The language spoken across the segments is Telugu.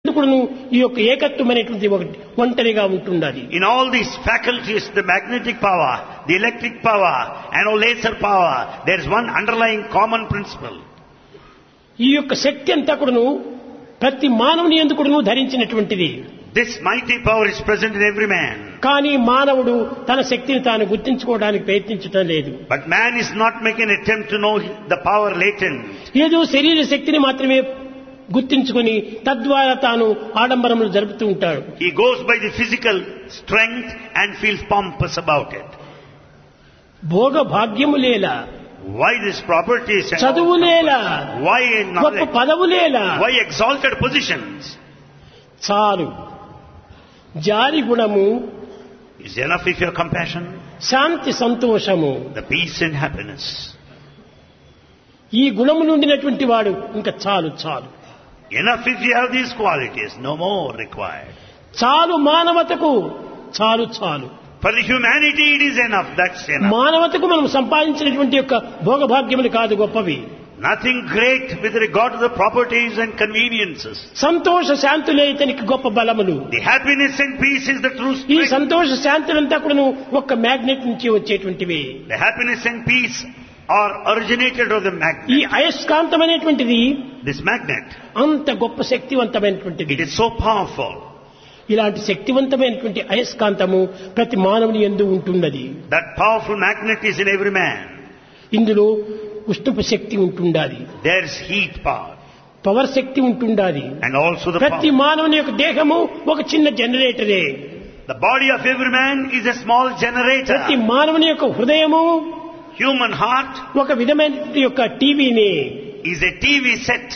కూడాను ఈ యొక్క ఏకత్వం అనేటువంటి ఒకటి ఒంటరిగా ఉంటుండాలి In all these faculties, the magnetic power, the electric power, and all laser power, there is one underlying common principle. ఈ యొక్క శక్తి అంతా కూడాను ప్రతి మానవుని ఎందుకును ధరించినటువంటిది This mighty power is present in every man. కానీ మానవుడు తన శక్తిని తాను గుర్తించుకోవడానికి ప్రయత్నించటం లేదు But man is not making an attempt to know the power latent. ఏదో శరీర శక్తిని మాత్రమే గుర్తించుకొని తద్వారా తాను ఆడంబరములు జరుపుతూ ఉంటాడు He goes by the physical strength and feels pompous about it. భోగ భాగ్యములేలా Why this properties? and all చదువులేలా Why గొప్ప knowledge? పదవులేలా Why exalted positions? చాలు జారి గుణము Is enough if you have compassion, శాంతి సంతోషము the peace and happiness. ఈ గుణము నుండినటువంటి వాడు ఇంకా చాలు చాలు Enough if you have these qualities, no more required. చాలు మానవతకు చాలు చాలు For the humanity it is enough, that's enough. మానవతకు మనం సంపాదించినటువంటి యొక్క భోగభాగ్యములు కాదు గొప్పవి Nothing great with regard to the properties and conveniences. సంతోష శాంతులే ఇతనికి గొప్ప బలములు The happiness and peace is the true ఈ strength. సంతోష శాంతులంతా కూడా ఒక్క మ్యాగ్నెట్ నుంచి వచ్చేటువంటివి The happiness and peace are originated of the ఈ magnet. అయస్కాంతం అనేటువంటిది This magnet, అంత గొప్ప శక్తివంతమైనటువంటిది it is so powerful. ఇలాంటి శక్తివంతమైనటువంటి అయస్కాంతము ప్రతి మానవుని ఎందు ఉంటున్నది That powerful magnet is in every man. ఇందులో ఉష్ణపు శక్తి ఉంటుండాలి There's heat power పవర్ శక్తి ఉంటుండాలి and also the ప్రతి power. మానవుని యొక్క దేహము ఒక చిన్న జనరేటరే The body of every man is a small generator. ప్రతి మానవుని యొక్క హృదయము Human heart ఒక విధమైన యొక్క టీవీని is a TV set.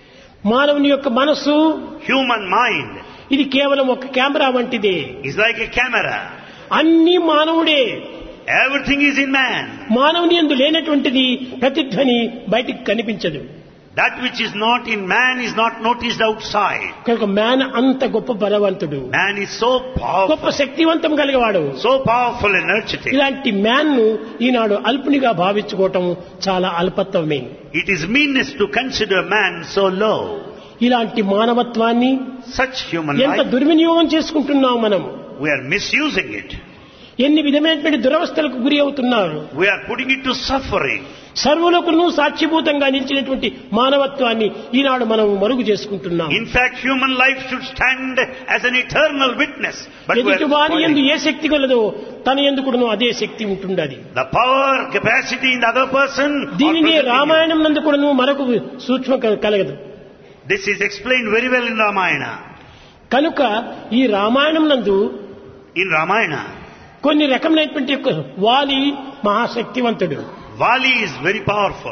మానవుని యొక్క మనస్సు Human mind ఇది కేవలం ఒక కెమెరా వంటిది is like a camera. అన్ని మానవుడే Everything is in man. మానవుని ఎందు లేనటువంటిది ప్రతిధ్వని బయటికి కనిపించదు That which is not in man is not noticed outside. కనుక మ్యాన్ అంత గొప్ప బలవంతుడు Man is so గొప్ప powerful, శక్తివంతం కలిగేవాడు so powerful and energetic. ఇలాంటి మ్యాన్ ను ఈనాడు అల్పునిగా భావించుకోవటం చాలా అల్పత్వమే It is meanness to consider man so low. ఇలాంటి మానవత్వాన్ని Such human ఎంత life, దుర్వినియోగం చేసుకుంటున్నాం మనం we are misusing it. ఎన్ని విధమైనటువంటి దురవస్థలకు గురి అవుతున్నారు We are putting it to suffering. సర్వులకును సాక్షిభూతంగా నిలిచినటువంటి మానవత్వాన్ని ఈనాడు మనం మరుగు చేసుకుంటున్నాం In fact, human life should stand as an eternal witness. But we ఎదుటి are వారి ఎందు spoiling. ఏ శక్తి కలదో తన ఎందుకును అదే శక్తి ఉంటుండది the power, capacity in the other person. are దీనిని present in you. రామాయణం నందు కూడాను మరొక సూక్ష్మ క- కలగదు This is explained very well in Ramayana. కనుక ఈ రామాయణం నందు In Ramayana, కొన్ని రకములైనటువంటి యొక్క వాలి మహాశక్తివంతుడు Vali is very powerful.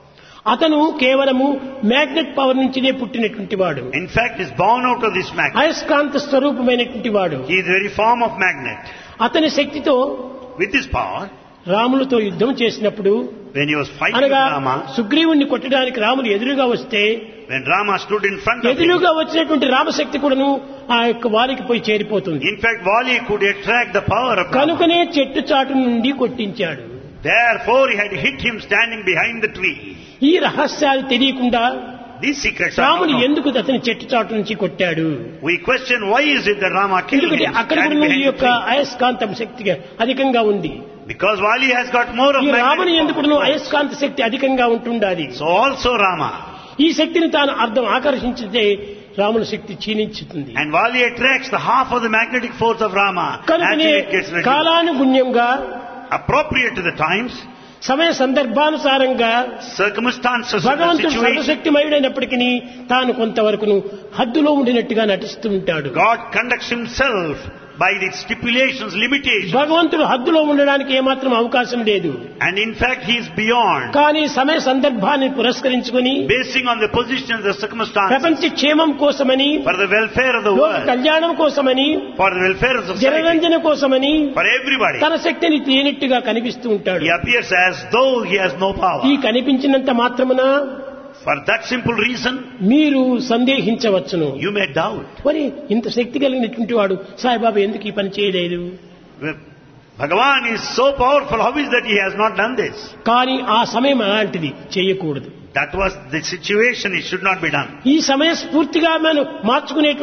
అతను కేవలము మ్యాగ్నెట్ పవర్ నుంచినే పుట్టినటువంటి వాడు In fact, is born out of this magnet. అయస్కాంత స్వరూపమైనటువంటి వాడు He is the very form of magnet. అతని శక్తితో With his power, రాములతో యుద్ధం చేసినప్పుడు when he was fighting with అనగా Rama, సుగ్రీవుణ్ణి కొట్టడానికి రాములు ఎదురుగా వస్తే when Rama stood in front of him, ఎదురుగా వచ్చినటువంటి రామశక్తి కూడాను ఆ యొక్క వారికి పోయి చేరిపోతుంది in fact, Vali could attract the power of Rama. కనుకనే చెట్టు చాటు నుండి కొట్టించాడు Therefore, he had hit him standing behind the tree. ఈ రహస్యాలు తెలియకుండా These secrets are రాముడు not known. ఎందుకు అతని చెట్టు చాటు నుంచి కొట్టాడు We question why is it that Rama killed ఎందుకంటే him అక్కడ standing కూడా ఈ behind the యొక్క tree? అయస్కాంతం శక్తిగా అధికంగా ఉంది Because Vali has got more of ఈ రాముని magnetic ఎందుకు power. అయస్కాంత శక్తి అధికంగా ఉంటుండాలి So also Rama. ఈ శక్తిని తాను అర్థం ఆకర్షించితే రాముల శక్తి క్షీణించుతుంది And Vali attracts the half of the magnetic force of Rama. కనుకనే Actually, it gets reduced. కాలానుగుణ్యంగా Appropriate to the times, సమయ సందర్భానుసారంగా circumstances of the భగవంతుడు situation, సర్వశక్తిమయుడైనప్పటికీ తాను కొంతవరకును హద్దులో ఉండినట్టుగా నటిస్తూ ఉంటాడు God conducts himself by the stipulations, limitations. భగవంతుడు హద్దులో ఉండడానికి ఏమాత్రం అవకాశం లేదు And in fact, he is beyond. కానీ సమయ సందర్భాన్ని పురస్కరించుకొని Basing on the positions, the circumstances, ప్రపంచ క్షేమం కోసమని for the welfare of the లోక world, కళ్యాణం కోసమని for the welfare of society, జనరంజన కోసమని for everybody. తన శక్తిని లేనట్టుగా కనిపిస్తూ ఉంటాడు He appears as though he has no power. ఈ కనిపించినంత మాత్రమున For that simple reason, మీరు సందేహించవచ్చును you may doubt. మరి ఇంత శక్తి కలిగినటువంటి వాడు సాయిబాబా ఎందుకు ఈ పని చేయలేదు Bhagavan is so powerful, how is that he has not done this? కానీ ఆ సమయం అలాంటిది చేయకూడదు That was the situation, it should not be done. ఈ సమయ స్ఫూర్తిగా మనం మార్చుకునేటువంటి